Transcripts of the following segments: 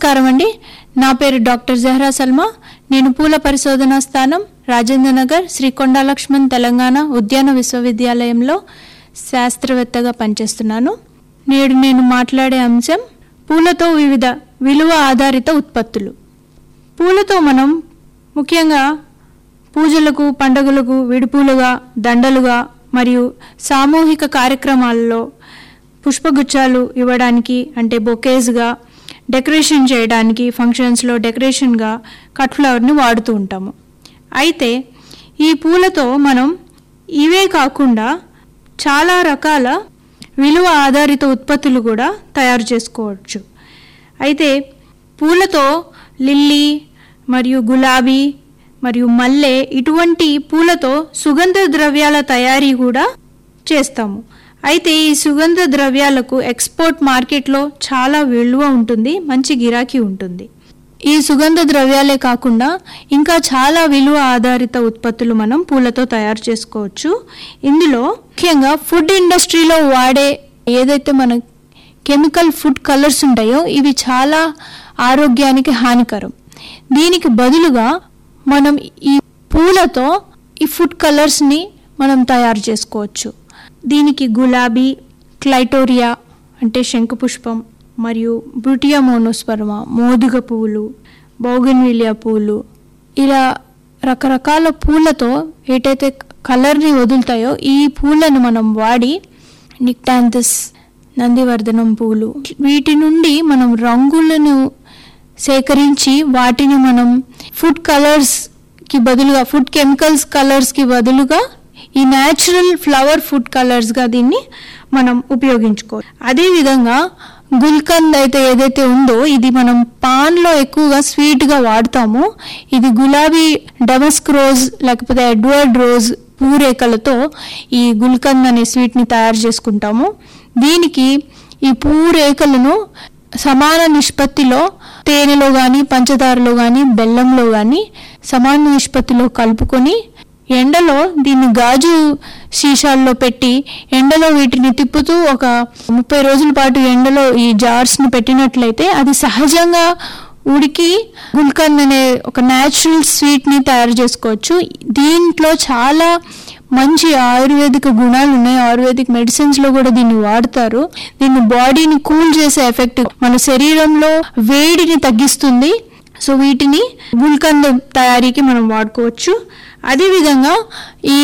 నమస్కారం అండి నా పేరు డాక్టర్ జహ్రా సల్మా నేను పూల పరిశోధనా స్థానం రాజేంద్ర నగర్ శ్రీ కొండా లక్ష్మణ్ తెలంగాణ ఉద్యాన విశ్వవిద్యాలయంలో శాస్త్రవేత్తగా పనిచేస్తున్నాను నేడు నేను మాట్లాడే అంశం పూలతో వివిధ విలువ ఆధారిత ఉత్పత్తులు పూలతో మనం ముఖ్యంగా పూజలకు పండుగలకు విడిపూలుగా దండలుగా మరియు సామూహిక కార్యక్రమాల్లో పుష్పగుచ్చాలు ఇవ్వడానికి అంటే బొకేస్గా డెకరేషన్ చేయడానికి ఫంక్షన్స్లో డెకరేషన్గా కట్ ఫ్లవర్ని వాడుతూ ఉంటాము అయితే ఈ పూలతో మనం ఇవే కాకుండా చాలా రకాల విలువ ఆధారిత ఉత్పత్తులు కూడా తయారు చేసుకోవచ్చు అయితే పూలతో లిల్లీ మరియు గులాబీ మరియు మల్లె ఇటువంటి పూలతో సుగంధ ద్రవ్యాల తయారీ కూడా చేస్తాము అయితే ఈ సుగంధ ద్రవ్యాలకు ఎక్స్పోర్ట్ మార్కెట్లో చాలా విలువ ఉంటుంది మంచి గిరాకీ ఉంటుంది ఈ సుగంధ ద్రవ్యాలే కాకుండా ఇంకా చాలా విలువ ఆధారిత ఉత్పత్తులు మనం పూలతో తయారు చేసుకోవచ్చు ఇందులో ముఖ్యంగా ఫుడ్ ఇండస్ట్రీలో వాడే ఏదైతే మన కెమికల్ ఫుడ్ కలర్స్ ఉంటాయో ఇవి చాలా ఆరోగ్యానికి హానికరం దీనికి బదులుగా మనం ఈ పూలతో ఈ ఫుడ్ కలర్స్ని మనం తయారు చేసుకోవచ్చు దీనికి గులాబీ క్లైటోరియా అంటే శంఖపుష్పం మరియు బ్రుటియా మోనోస్పర్మ మోదుగ పువ్వులు బౌగన్విలియా పూలు ఇలా రకరకాల పూలతో ఏటైతే కలర్ని వదులుతాయో ఈ పూలను మనం వాడి నిక్టాంథస్ నందివర్ధనం పూలు వీటి నుండి మనం రంగులను సేకరించి వాటిని మనం ఫుడ్ కలర్స్కి బదులుగా ఫుడ్ కెమికల్స్ కలర్స్కి బదులుగా ఈ న్యాచురల్ ఫ్లవర్ ఫుడ్ కలర్స్గా దీన్ని మనం ఉపయోగించుకోవచ్చు అదేవిధంగా గుల్కంద్ అయితే ఏదైతే ఉందో ఇది మనం పాన్లో ఎక్కువగా స్వీట్గా వాడతాము ఇది గులాబీ డమస్క్ రోజ్ లేకపోతే ఎడ్వర్డ్ రోజ్ పూరేకలతో ఈ గుల్కంద్ అనే స్వీట్ని తయారు చేసుకుంటాము దీనికి ఈ పూరేకలను సమాన నిష్పత్తిలో తేనెలో కానీ పంచదారలో కానీ బెల్లంలో కానీ సమాన నిష్పత్తిలో కలుపుకొని ఎండలో దీన్ని గాజు సీసాల్లో పెట్టి ఎండలో వీటిని తిప్పుతూ ఒక ముప్పై రోజుల పాటు ఎండలో ఈ జార్స్ని పెట్టినట్లయితే అది సహజంగా ఉడికి గుల్కంద్ అనే ఒక న్యాచురల్ స్వీట్ని తయారు చేసుకోవచ్చు దీంట్లో చాలా మంచి ఆయుర్వేదిక గుణాలు ఉన్నాయి ఆయుర్వేదిక్ మెడిసిన్స్ లో కూడా దీన్ని వాడతారు దీన్ని బాడీని కూల్ చేసే ఎఫెక్ట్ మన శరీరంలో వేడిని తగ్గిస్తుంది సో వీటిని గుల్కంద్ తయారీకి మనం వాడుకోవచ్చు అదేవిధంగా ఈ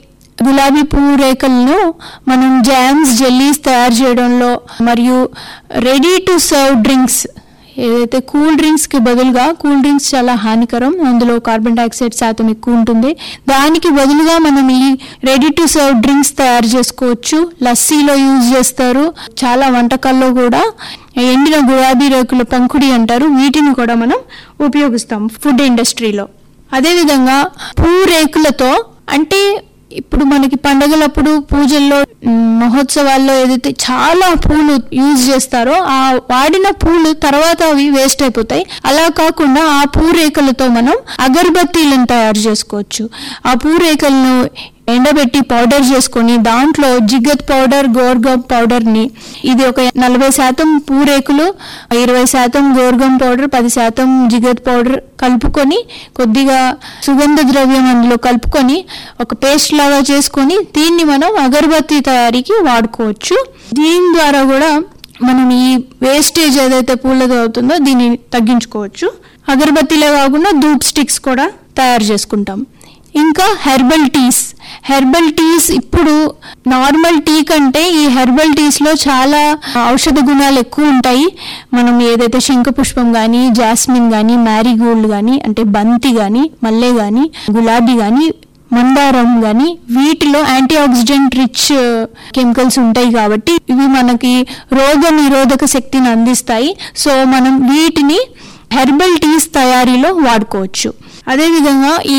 గులాబీ పువ్వు రేకలను మనం జామ్స్ జెల్లీస్ తయారు చేయడంలో మరియు రెడీ టు సర్వ్ డ్రింక్స్ ఏదైతే కూల్ డ్రింక్స్కి బదులుగా కూల్ డ్రింక్స్ చాలా హానికరం అందులో కార్బన్ డైఆక్సైడ్ శాతం ఎక్కువ ఉంటుంది దానికి బదులుగా మనం ఈ రెడీ టు సర్వ్ డ్రింక్స్ తయారు చేసుకోవచ్చు లస్సీలో యూజ్ చేస్తారు చాలా వంటకాల్లో కూడా ఎండిన గులాబీ రేకుల పంకుడి అంటారు వీటిని కూడా మనం ఉపయోగిస్తాం ఫుడ్ ఇండస్ట్రీలో అదేవిధంగా పూ రేకులతో అంటే ఇప్పుడు మనకి పండగలప్పుడు పూజల్లో మ్, మహోత్సవాల్లో ఏదైతే చాలా పూలు యూజ్ చేస్తారో ఆ వాడిన పూలు తర్వాత అవి వేస్ట్ అయిపోతాయి అలా కాకుండా ఆ పూరేకలతో మనం అగరబత్తీలను తయారు చేసుకోవచ్చు ఆ పూరేకలను ఎండబెట్టి పౌడర్ చేసుకొని దాంట్లో జిగ్గత్ పౌడర్ గోర్గం పౌడర్ని ఇది ఒక నలభై శాతం పూరేకులు ఇరవై శాతం గోర్గం పౌడర్ పది శాతం జిగత్ పౌడర్ కలుపుకొని కొద్దిగా సుగంధ ద్రవ్యం అందులో కలుపుకొని ఒక పేస్ట్ లాగా చేసుకొని దీన్ని మనం అగరబత్తి తయారీకి వాడుకోవచ్చు దీని ద్వారా కూడా మనం ఈ వేస్టేజ్ ఏదైతే పూలతో అవుతుందో దీన్ని తగ్గించుకోవచ్చు అగరబత్తిలే కాకుండా ధూప్ స్టిక్స్ కూడా తయారు చేసుకుంటాం ఇంకా హెర్బల్ టీస్ హెర్బల్ టీస్ ఇప్పుడు నార్మల్ టీ కంటే ఈ హెర్బల్ టీస్ లో చాలా ఔషధ గుణాలు ఎక్కువ ఉంటాయి మనం ఏదైతే శంఖపుష్పం కానీ జాస్మిన్ కానీ మ్యారీగోల్డ్ కానీ అంటే బంతి కానీ మల్లె కానీ గులాబీ కానీ మందారం కానీ వీటిలో యాంటీ ఆక్సిడెంట్ రిచ్ కెమికల్స్ ఉంటాయి కాబట్టి ఇవి మనకి రోగ నిరోధక శక్తిని అందిస్తాయి సో మనం వీటిని హెర్బల్ టీస్ తయారీలో వాడుకోవచ్చు అదేవిధంగా ఈ